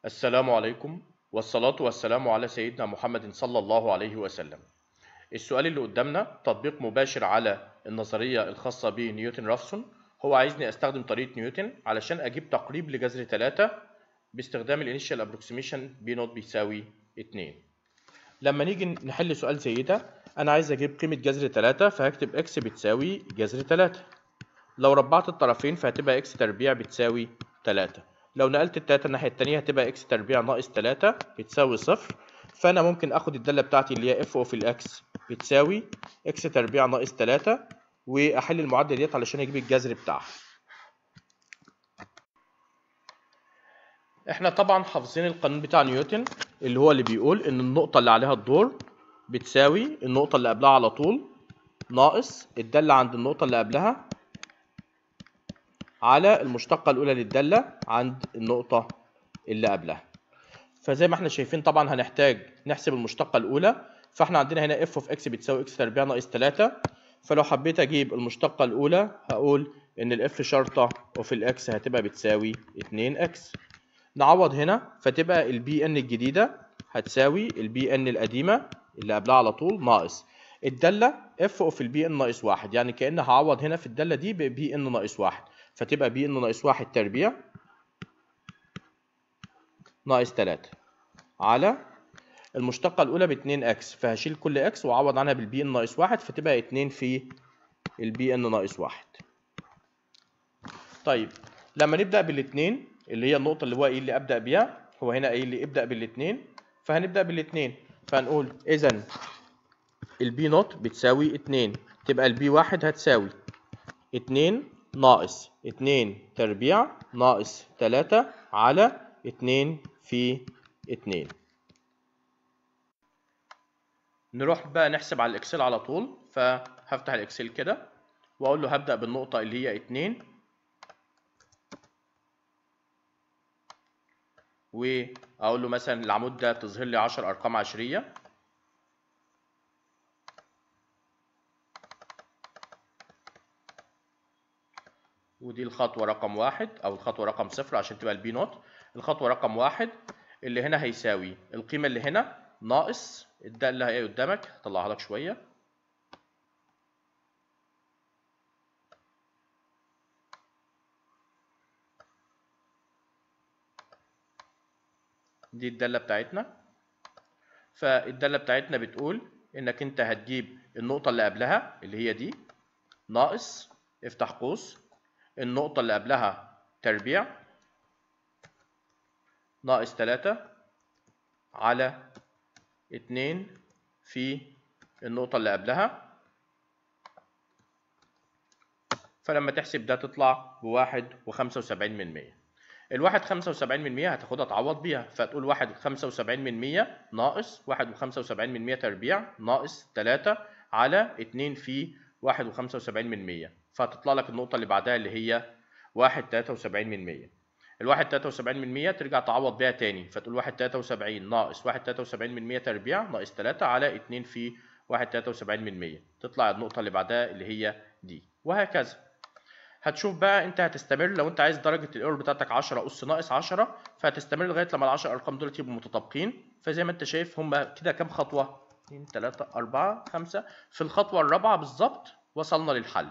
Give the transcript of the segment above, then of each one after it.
السلام عليكم والصلاة والسلام على سيدنا محمد صلى الله عليه وسلم. السؤال اللي قدامنا تطبيق مباشر على النظرية الخاصة بنيوتن رافسون هو عايزني استخدم طريقة نيوتن علشان اجيب تقريب لجذر 3 باستخدام الانيشال ابروكسيميشن بي نوت بيساوي 2. لما نيجي نحل سؤال زي ده انا عايز اجيب قيمة جذر 3 فهكتب اكس بتساوي جذر 3. لو ربعت الطرفين فهتبقى اكس تربيع بتساوي 3. لو نقلت التلاتة الناحية التانية هتبقى اكس تربيع ناقص تلاتة بتساوي صفر فأنا ممكن آخد الدالة بتاعتي اللي هي اف اوف الإكس بتساوي اكس تربيع ناقص تلاتة وأحل المعادلة ديت علشان أجيب الجذر بتاعها. إحنا طبعا حافظين القانون بتاع نيوتن اللي هو اللي بيقول إن النقطة اللي عليها الدور بتساوي النقطة اللي قبلها على طول ناقص الدالة عند النقطة اللي قبلها على المشتقة الأولى للدالة عند النقطة اللي قبلها فزي ما احنا شايفين طبعا هنحتاج نحسب المشتقة الأولى فاحنا عندنا هنا f of x بتساوي x تربيع ناقص 3 فلو حبيت أجيب المشتقة الأولى هقول إن ال f شرطة of ال x هتبقى بتساوي 2x نعوض هنا فتبقى ال bn الجديدة هتساوي ال bn القديمة اللي قبلها على طول ناقص الدالة f of ال bn ناقص 1 يعني كأن هعوض هنا في الدالة دي ب bn ناقص 1 فتبقى بي ان ناقص واحد تربيع ناقص تلاتة على المشتقة الأولى باتنين اكس فهشيل كل اكس وأعوض عنها بالبي ان ناقص واحد فتبقى اتنين في البي ان ناقص واحد. طيب لما نبدأ بالاتنين اللي هي النقطة اللي هو ايه اللي أبدأ بيها هو هنا قايل لي ابدأ بالاتنين فهنبدأ بالاتنين فهنقول إذا البي نوت بتساوي اتنين تبقى البي واحد هتساوي اتنين ناقص اتنين تربيع ناقص تلاتة على اتنين في اتنين نروح بقى نحسب على الاكسل على طول فهفتح الاكسل كده واقول له هبدأ بالنقطة اللي هي اتنين واقول له مثلا العمود ده تظهر لي عشر ارقام عشرية ودي الخطوة رقم واحد أو الخطوة رقم صفر عشان تبقى البي نوت الخطوة رقم واحد اللي هنا هيساوي القيمة اللي هنا ناقص الدالة اللي هي قدامك هطلعها لك شوية دي الدالة بتاعتنا فالدالة بتاعتنا بتقول إنك أنت هتجيب النقطة اللي قبلها اللي هي دي ناقص افتح قوس النقطة اللي قبلها تربيع ناقص تلاتة على اتنين في النقطة اللي قبلها فلما تحسب ده تطلع بواحد وخمسة وسبعين من مية الواحد خمسة وسبعين من مية هتاخدها تعوض بيها فتقول واحد خمسة وسبعين من مية ناقص واحد وخمسة وسبعين من مية تربيع ناقص تلاتة على اتنين في واحد وخمسة وسبعين من مية فهتطلع لك النقطة اللي بعدها اللي هي واحد تلاتة وسبعين من مية الواحد تلاتة وسبعين من مية ترجع تعوض بيها تاني فتقول واحد تلاتة وسبعين ناقص واحد تلاتة وسبعين من مية تربيع ناقص تلاتة على اتنين في واحد تلاتة وسبعين من مية تطلع النقطة اللي بعدها اللي هي دي وهكذا هتشوف بقى انت هتستمر لو انت عايز درجة الايرور بتاعتك 10 اس ناقص 10 فهتستمر لغاية لما ال 10 ارقام دول يبقوا متطابقين فزي ما انت شايف هم كده كام خطوة 2 3 4 5 في الخطوة الرابعة بالظبط وصلنا للحل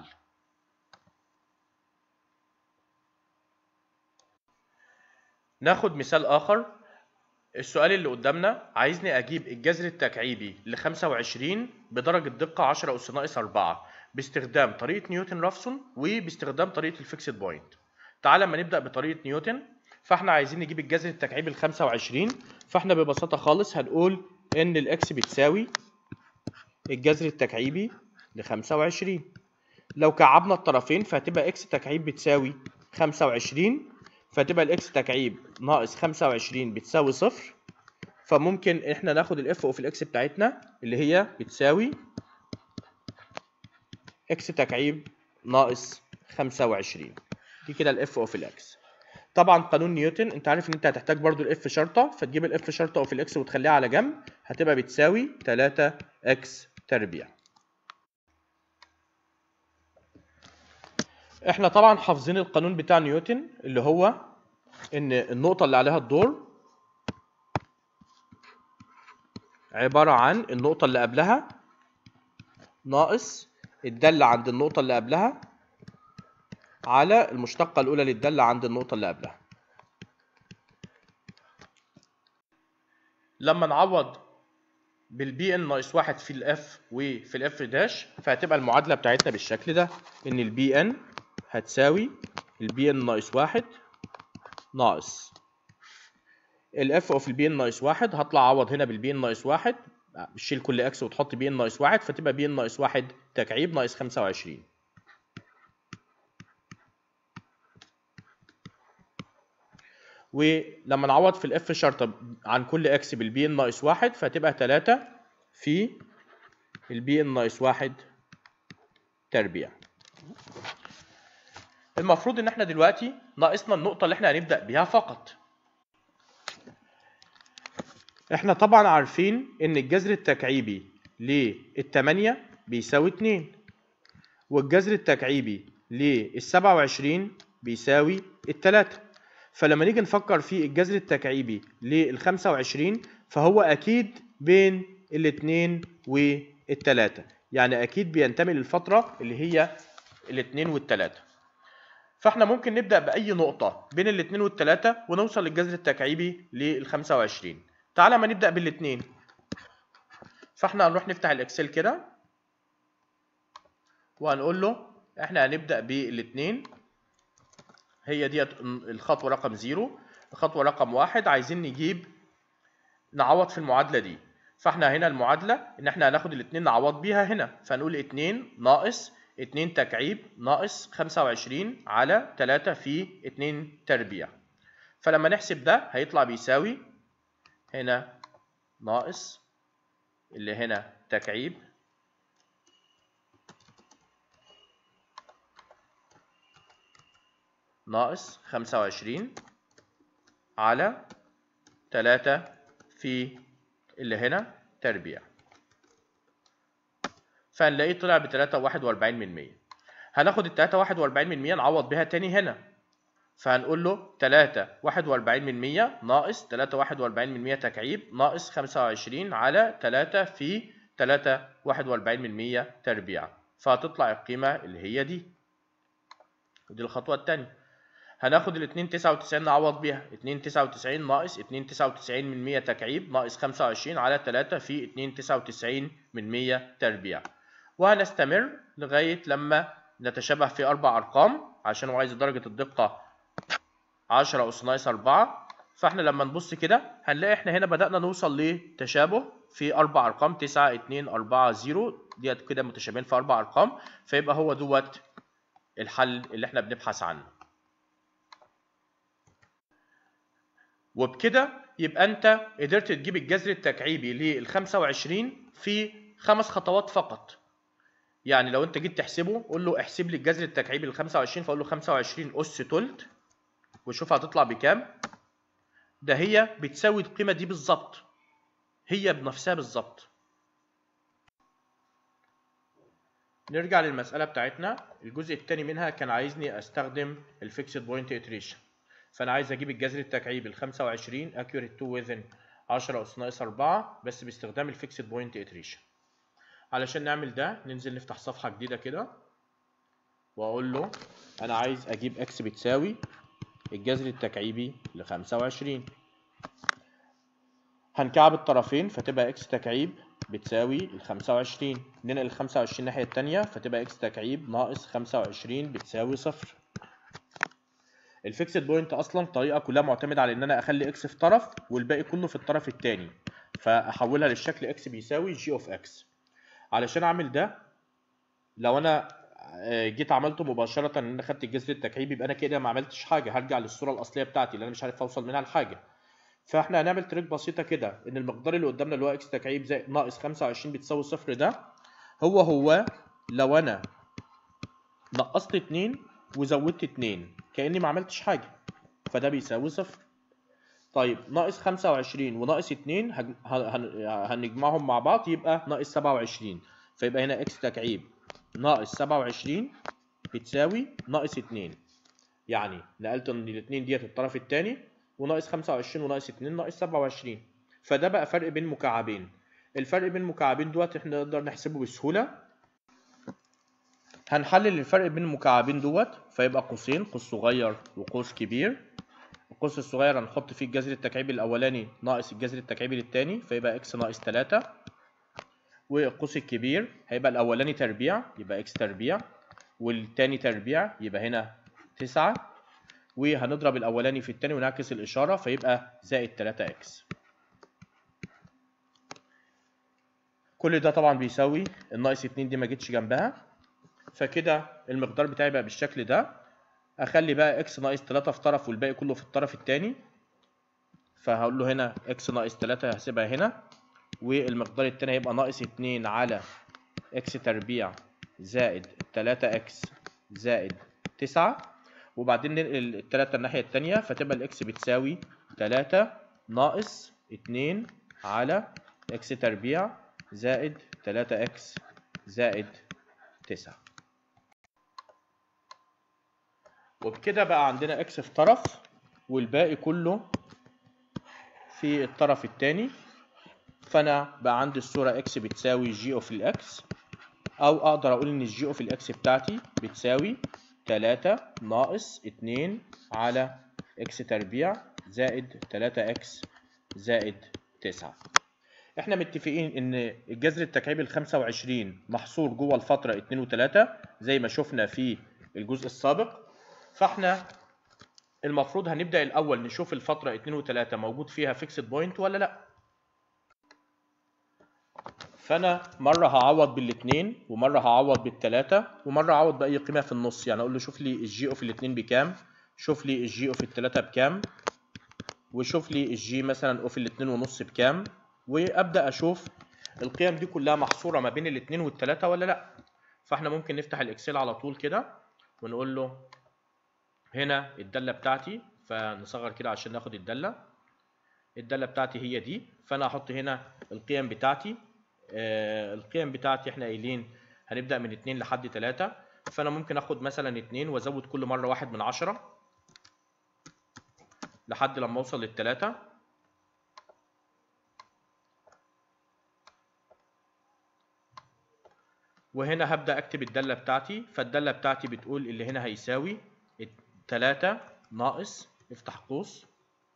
ناخد مثال آخر السؤال اللي قدامنا عايزني أجيب الجذر التكعيبي ل 25 بدرجة دقة 10 أس ناقص 4 باستخدام طريقة نيوتن رافسون وباستخدام طريقة الفيكسد بوينت. تعال لما نبدأ بطريقة نيوتن فاحنا عايزين نجيب الجذر التكعيبي ل 25 فاحنا ببساطة خالص هنقول إن الإكس بتساوي الجذر التكعيبي ل 25 لو كعبنا الطرفين فهتبقى إكس تكعيب بتساوي 25 فتبقى الاكس تكعيب ناقص 25 بتساوي صفر فممكن احنا ناخد الاف اوف الاكس بتاعتنا اللي هي بتساوي اكس تكعيب ناقص 25 دي كده الاف اوف الاكس طبعا قانون نيوتن انت عارف ان انت هتحتاج برضو الاف شرطه فتجيب الاف شرطه اوف الاكس وتخليها على جنب هتبقى بتساوي 3 اكس تربيع احنا طبعا حافظين القانون بتاع نيوتن اللي هو ان النقطة اللي عليها الدور عبارة عن النقطة اللي قبلها ناقص الدالة عند النقطة اللي قبلها على المشتقة الأولى للدالة عند النقطة اللي قبلها لما نعوض بالبي ان ناقص واحد في الاف وفي الاف داش فهتبقى المعادلة بتاعتنا بالشكل ده ان البي ان هتساوي البي ان ناقص واحد ناقص الاف اوف البي ان ناقص واحد هطلع اعوض هنا بالبي ان ناقص واحد شيل كل اكس وتحط بي ان ناقص واحد فتبقى بي ان ناقص واحد تكعيب ناقص خمسة وعشرين ولما نعوض في الاف شرطة عن كل اكس بالبي ان ناقص واحد فهتبقى تلاتة في البي ان ناقص واحد تربيع المفروض ان احنا دلوقتي ناقصنا النقطة اللي احنا هنبدأ بيها فقط احنا طبعا عارفين ان الجذر التكعيبي للتمانية بيساوي اتنين والجذر التكعيبي للسبعة وعشرين بيساوي التلاتة فلما نيجي نفكر في الجذر التكعيبي للخمسة وعشرين فهو أكيد بين الاتنين والتلاتة يعني أكيد بينتمي للفترة اللي هي الاتنين والتلاتة فاحنا ممكن نبدأ بأي نقطة بين الاتنين والتلاتة ونوصل للجذر التكعيبي للخمسة وعشرين تعالى ما نبدأ بالاتنين فاحنا هنروح نفتح الاكسل كده وهنقول له احنا هنبدأ بالاتنين هي ديت الخطوة رقم زيرو الخطوة رقم واحد عايزين نجيب نعوض في المعادلة دي فاحنا هنا المعادلة ان احنا هناخد الاتنين نعوض بيها هنا فنقول اتنين ناقص اتنين تكعيب ناقص خمسة وعشرين على تلاتة في اتنين تربيع فلما نحسب ده هيطلع بيساوي هنا ناقص اللي هنا تكعيب ناقص خمسة وعشرين على تلاتة في اللي هنا تربيع فهنلاقيه طلع بتلاتة واحد وأربعين من مية هناخد التلاتة واحد وأربعين من مية نعوض بيها تاني هنا فهنقول له تلاتة واحد وأربعين من مية ناقص تلاتة واحد وأربعين من مية تكعيب ناقص خمسة وعشرين على تلاتة في تلاتة واحد وأربعين من مية تربيع فهتطلع القيمة اللي هي دي ودي الخطوة التانية هناخد الاتنين تسعة وتسعين نعوض بيها اتنين تسعة وتسعين ناقص اتنين تسعة وتسعين من مية تكعيب ناقص خمسة وعشرين على تلاتة في اتنين تسعة وتسعين من مية تربيع وهنستمر لغاية لما نتشابه في أربع أرقام عشان هو عايز درجة الدقة عشرة أس ناقص أربعة فاحنا لما نبص كده هنلاقي احنا هنا بدأنا نوصل لتشابه في أربع أرقام تسعة اتنين أربعة زيرو ديت كده متشابهين في أربع أرقام فيبقى هو دوت الحل اللي احنا بنبحث عنه وبكده يبقى انت قدرت تجيب الجذر التكعيبي لل 25 في خمس خطوات فقط يعني لو انت جيت تحسبه قول له احسب لي الجذر التكعيبي لل 25 فاقول له 25 اس تلت وشوف هتطلع بكام ده هي بتساوي القيمه دي بالظبط هي بنفسها بالظبط نرجع للمسألة بتاعتنا الجزء الثاني منها كان عايزني استخدم الفيكسد بوينت iteration فانا عايز اجيب الجذر التكعيبي ال 25 accurate to within 10 اس ناقص 4 بس باستخدام الفيكسد بوينت iteration علشان نعمل ده ننزل نفتح صفحة جديدة كده واقول له انا عايز اجيب اكس بتساوي الجذر التكعيبي ل 25 هنكعب الطرفين فتبقى اكس تكعيب بتساوي ال 25 ننقل ال 25 الناحية التانية فتبقى اكس تكعيب ناقص 25 بتساوي صفر الفيكسد بوينت اصلا الطريقه كلها معتمده على ان انا اخلي اكس في طرف والباقي كله في الطرف الثاني فاحولها للشكل اكس بيساوي جي اوف اكس علشان اعمل ده لو انا جيت عملته مباشره ان انا خدت الجذر التكعيبي يبقى انا كده ما عملتش حاجه هرجع للصوره الاصليه بتاعتي اللي انا مش عارف اوصل منها لحاجه فاحنا هنعمل تريك بسيطه كده ان المقدار اللي قدامنا اللي هو اكس تكعيب زائد ناقص 25 بتساوي صفر ده هو هو لو انا نقصت 2 وزودت 2 كاني ما عملتش حاجه فده بيساوي صفر طيب ناقص 25 وناقص 2 هن... هن... هنجمعهم مع بعض يبقى ناقص 27 فيبقى هنا اكس تكعيب ناقص 27 بتساوي ناقص 2 يعني نقلت ان الاثنين ديت الطرف الثاني وناقص 25 وناقص 2 ناقص 27 فده بقى فرق بين مكعبين الفرق بين المكعبين دوت احنا نقدر نحسبه بسهولة هنحلل الفرق بين المكعبين دوت فيبقى قوسين قوس صغير وقوس كبير القوس الصغير هنحط فيه الجذر التكعيبي الأولاني ناقص الجذر التكعيبي التاني فيبقى اكس ناقص تلاتة والقوس الكبير هيبقى الأولاني تربيع يبقى اكس تربيع والتاني تربيع يبقى هنا تسعة وهنضرب الأولاني في التاني ونعكس الإشارة فيبقى زائد تلاتة اكس كل ده طبعا بيساوي الناقص اتنين دي ما جتش جنبها فكده المقدار بتاعي بقى بالشكل ده اخلي بقى اكس ناقص 3 في طرف والباقي كله في الطرف الثاني فهقول له هنا اكس ناقص 3 هسيبها هنا والمقدار الثاني هيبقى ناقص 2 على اكس تربيع زائد 3 اكس زائد 9 وبعدين ننقل التلاتة الناحية التانية فتبقى الاكس بتساوي 3 ناقص 2 على اكس تربيع زائد 3 اكس زائد 9 وبكده بقى عندنا اكس في طرف والباقي كله في الطرف التاني فانا بقى عندي الصورة اكس بتساوي جي اوف الاكس او اقدر اقول ان الجي اوف الاكس بتاعتي بتساوي تلاتة ناقص اتنين على اكس تربيع زائد تلاتة اكس زائد تسعة احنا متفقين ان الجذر التكعيبي ال 25 محصور جوه الفترة 2 و3 زي ما شفنا في الجزء السابق فاحنا المفروض هنبدأ الأول نشوف الفترة 2 و3 موجود فيها فيكسد بوينت ولا لأ فأنا مرة هعوض بالاتنين ومرة هعوض بالتلاتة ومرة هعوض بأي قيمة في النص يعني أقول له شوف لي الجي أوف الاتنين بكام شوف لي الجي أوف التلاتة بكام وشوف لي الجي مثلا أوف الاتنين ونص بكام وأبدأ أشوف القيم دي كلها محصورة ما بين الاتنين والتلاتة ولا لأ فاحنا ممكن نفتح الإكسل على طول كده ونقول له هنا الدالة بتاعتي فنصغر كده عشان ناخد الدالة الدالة بتاعتي هي دي فأنا هحط هنا القيم بتاعتي آه القيم بتاعتي احنا قايلين هنبدأ من اتنين لحد تلاتة فأنا ممكن آخد مثلا اتنين وأزود كل مرة واحد من عشرة لحد لما أوصل للتلاتة وهنا هبدأ أكتب الدالة بتاعتي فالدالة بتاعتي بتقول اللي هنا هيساوي تلاتة ناقص افتح قوس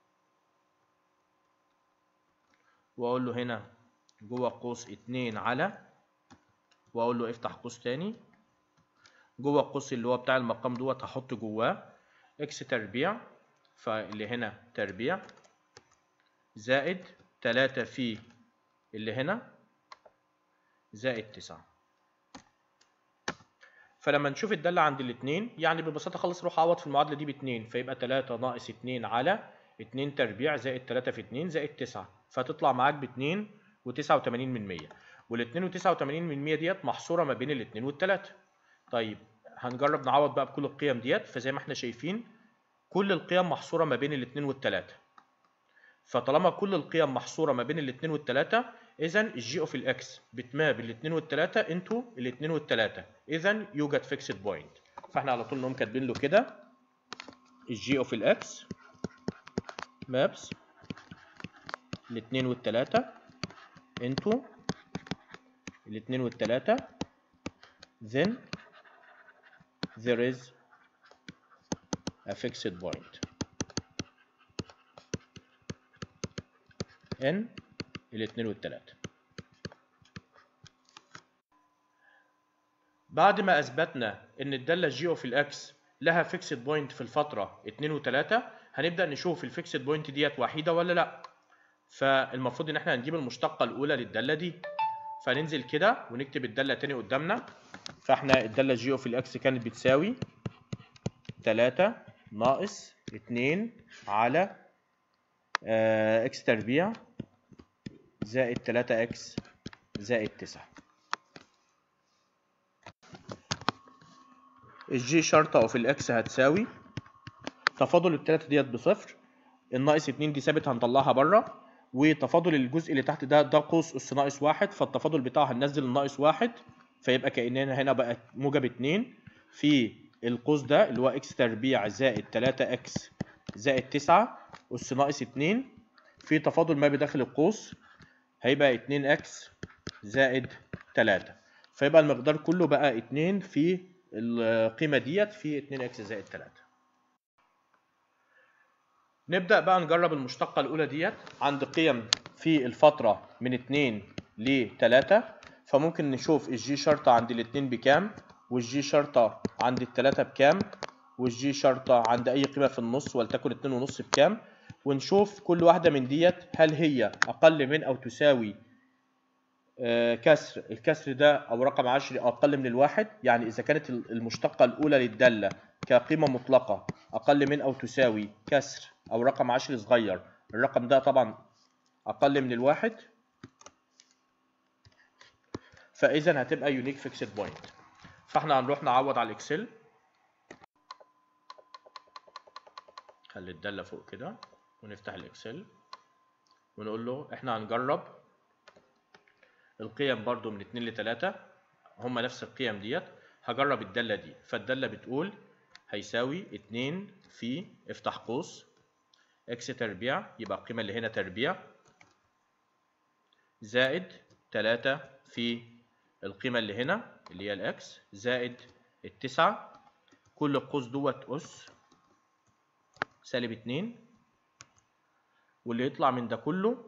واقول له هنا جوه قوس اتنين على واقول له افتح قوس تاني جوه القوس اللي هو بتاع المقام دوت هحط جواه اكس تربيع فاللي هنا تربيع زائد تلاتة في اللي هنا زائد تسعة فلما نشوف الدالة عند الاتنين يعني ببساطة خالص روح أعوض في المعادلة دي باتنين فيبقى تلاتة ناقص اتنين على اتنين تربيع زائد تلاتة في اتنين زائد تسعة فتطلع معاك باتنين وتسعة وتمانين من مية والاتنين وتسعة وتمانين من مية ديت محصورة ما بين الاتنين والتلاتة طيب هنجرب نعوض بقى بكل القيم ديت فزي ما احنا شايفين كل القيم محصورة ما بين الاتنين والتلاتة فطالما كل القيم محصورة ما بين الاتنين والتلاتة إذا الجي أوف الإكس بتماب الاتنين والتلاتة انتو الاتنين والتلاتة إذا يوجد فيكسد بوينت فاحنا على طول نقوم كاتبين له كده الجي أوف الإكس مابس الاتنين والتلاتة انتو الاتنين والتلاتة then there is a fixed point n الاتنين والتلاتة بعد ما اثبتنا ان الدالة جي اوف الاكس لها فيكسد بوينت في الفترة 2 و3 هنبدأ نشوف الفيكسد بوينت ديت وحيدة ولا لا فالمفروض ان احنا هنجيب المشتقة الاولى للدالة دي فننزل كده ونكتب الدالة تاني قدامنا فاحنا الدالة جي اوف الاكس كانت بتساوي 3 ناقص 2 على آه اكس تربيع زائد 3 اكس زائد 9 الجي شرطة اوف الاكس هتساوي تفاضل التلاتة ديت بصفر الناقص اتنين دي ثابت هنطلعها بره وتفاضل الجزء اللي تحت ده ده قوس اس ناقص واحد فالتفاضل بتاعه هننزل الناقص واحد فيبقى كأننا هنا بقت موجب اتنين في القوس ده اللي هو اكس تربيع زائد تلاتة اكس زائد تسعة أس ناقص اتنين في تفاضل ما بداخل القوس هيبقى 2x زائد 3 فيبقى المقدار كله بقى 2 في القيمة ديت في 2x زائد 3 نبدأ بقى نجرب المشتقة الأولى ديت عند قيم في الفترة من 2 ل 3 فممكن نشوف الجي شرطة عند الاتنين بكام والجي شرطة عند التلاتة بكام والجي شرطة عند أي قيمة في النص ولتكن اتنين ونص بكام ونشوف كل واحدة من ديت هل هي أقل من أو تساوي آه، كسر الكسر ده أو رقم عشري أقل من الواحد يعني إذا كانت المشتقة الأولى للدالة كقيمة مطلقة أقل من أو تساوي كسر أو رقم عشري صغير الرقم ده طبعا أقل من الواحد فإذا هتبقى يونيك فيكسد بوينت فاحنا هنروح نعوض على الإكسل خلي الدالة فوق كده ونفتح الإكسل ونقول له احنا هنجرب القيم برضو من 2 ل 3 هما نفس القيم ديت هجرب الدالة دي فالدالة بتقول هيساوي 2 في افتح قوس اكس تربيع يبقى القيمة اللي هنا تربيع زائد 3 في القيمة اللي هنا اللي هي الاكس زائد التسعة كل القوس دوت أس سالب 2 واللي يطلع من ده كله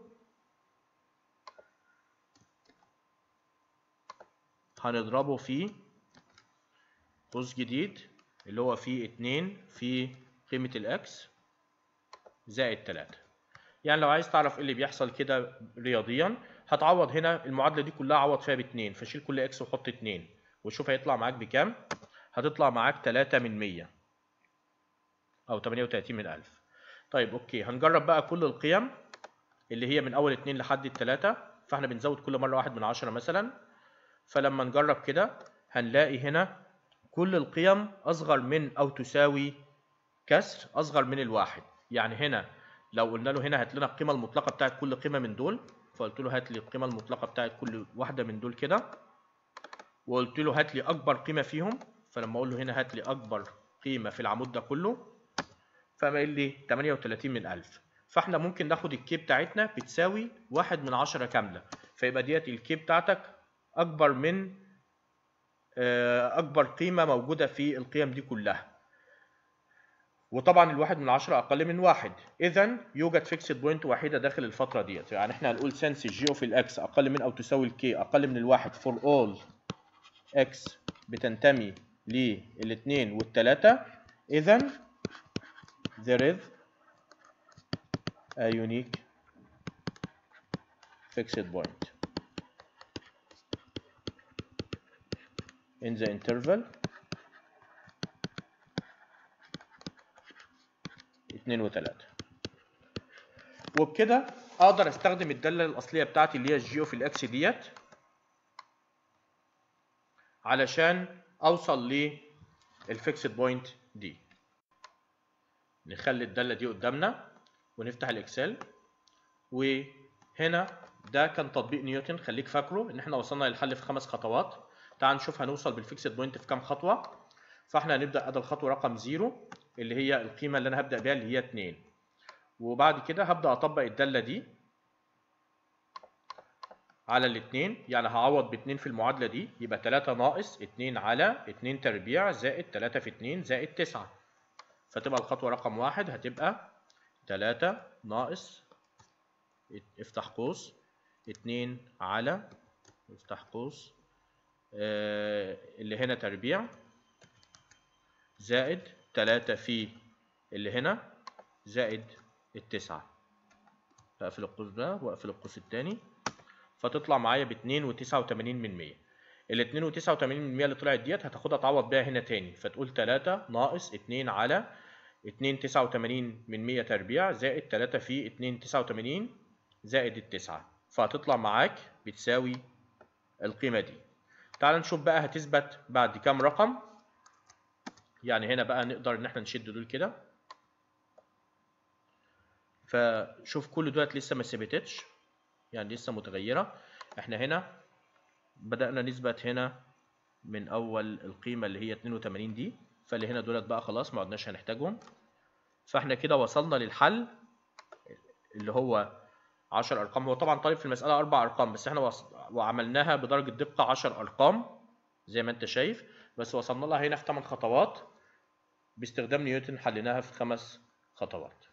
هنضربه في قوس جديد اللي هو فيه 2 في قيمة الأكس زائد 3 يعني لو عايز تعرف ايه اللي بيحصل كده رياضيا هتعوض هنا المعادلة دي كلها عوض فيها باتنين فشيل كل اكس وحط 2 وشوف هيطلع معاك بكام هتطلع معاك 3 من 100 أو 38 من 1000 طيب أوكي هنجرب بقى كل القيم اللي هي من أول 2 لحد التلاتة فاحنا بنزود كل مرة واحد من عشرة مثلا فلما نجرب كده هنلاقي هنا كل القيم أصغر من أو تساوي كسر أصغر من الواحد يعني هنا لو قلنا له هنا هات لنا القيمة المطلقة بتاعت كل قيمة من دول فقلت له هات لي القيمة المطلقة بتاعت كل واحدة من دول كده وقلت له هات لي أكبر قيمة فيهم فلما أقول له هنا هات لي أكبر قيمة في العمود ده كله فقام قايل لي 38 من 1000 فاحنا ممكن ناخد الكي بتاعتنا بتساوي واحد من عشرة كاملة فيبقى ديت الكي بتاعتك أكبر من أكبر قيمة موجودة في القيم دي كلها وطبعا الواحد من عشرة أقل من واحد إذا يوجد فيكسد بوينت وحيدة داخل الفترة ديت يعني احنا هنقول سنس جي اوف الإكس أقل من أو تساوي الكي أقل من الواحد فور أول إكس بتنتمي للاثنين والتلاتة إذا there is a unique fixed point in the interval 2 و3 وبكده اقدر استخدم الداله الاصليه بتاعتي اللي هي الجي اوف الاكس ديت علشان اوصل للفيكسد بوينت دي نخلي الداله دي قدامنا ونفتح الاكسل وهنا ده كان تطبيق نيوتن خليك فاكره ان احنا وصلنا للحل في خمس خطوات تعال نشوف هنوصل بالفيكسد بوينت في كام خطوه فاحنا هنبدا ادي الخطوه رقم 0 اللي هي القيمه اللي انا هبدا بيها اللي هي 2 وبعد كده هبدا اطبق الداله دي على الاثنين يعني هعوض ب 2 في المعادله دي يبقى 3 ناقص 2 على 2 تربيع زائد 3 في 2 زائد 9 فتبقى الخطوه رقم واحد هتبقى 3 ناقص افتح قوس 2 على افتح قوس آه اللي هنا تربيع زائد 3 في اللي هنا زائد التسعة اقفل القوس ده واقفل القوس التاني فتطلع معايا ب 2 و89 من 100 ال 2 و89 من 100 اللي طلعت ديت هتاخدها تعوض بيها هنا تاني فتقول 3 ناقص 2 على 2 89 من 100 تربيع زائد 3 في 2 89 زائد التسعة فهتطلع معاك بتساوي القيمة دي تعال نشوف بقى هتثبت بعد كام رقم يعني هنا بقى نقدر ان احنا نشد دول كده فشوف كل دولت لسه ما ثبتتش يعني لسه متغيرة احنا هنا بدأنا نثبت هنا من اول القيمة اللي هي 82 دي فاللي هنا دولت بقى خلاص ما عدناش هنحتاجهم فاحنا كده وصلنا للحل اللي هو 10 ارقام هو طبعا طالب في المساله اربع ارقام بس احنا وص... وعملناها بدرجه دقه 10 ارقام زي ما انت شايف بس وصلنا لها هنا في 8 خطوات باستخدام نيوتن حليناها في خمس خطوات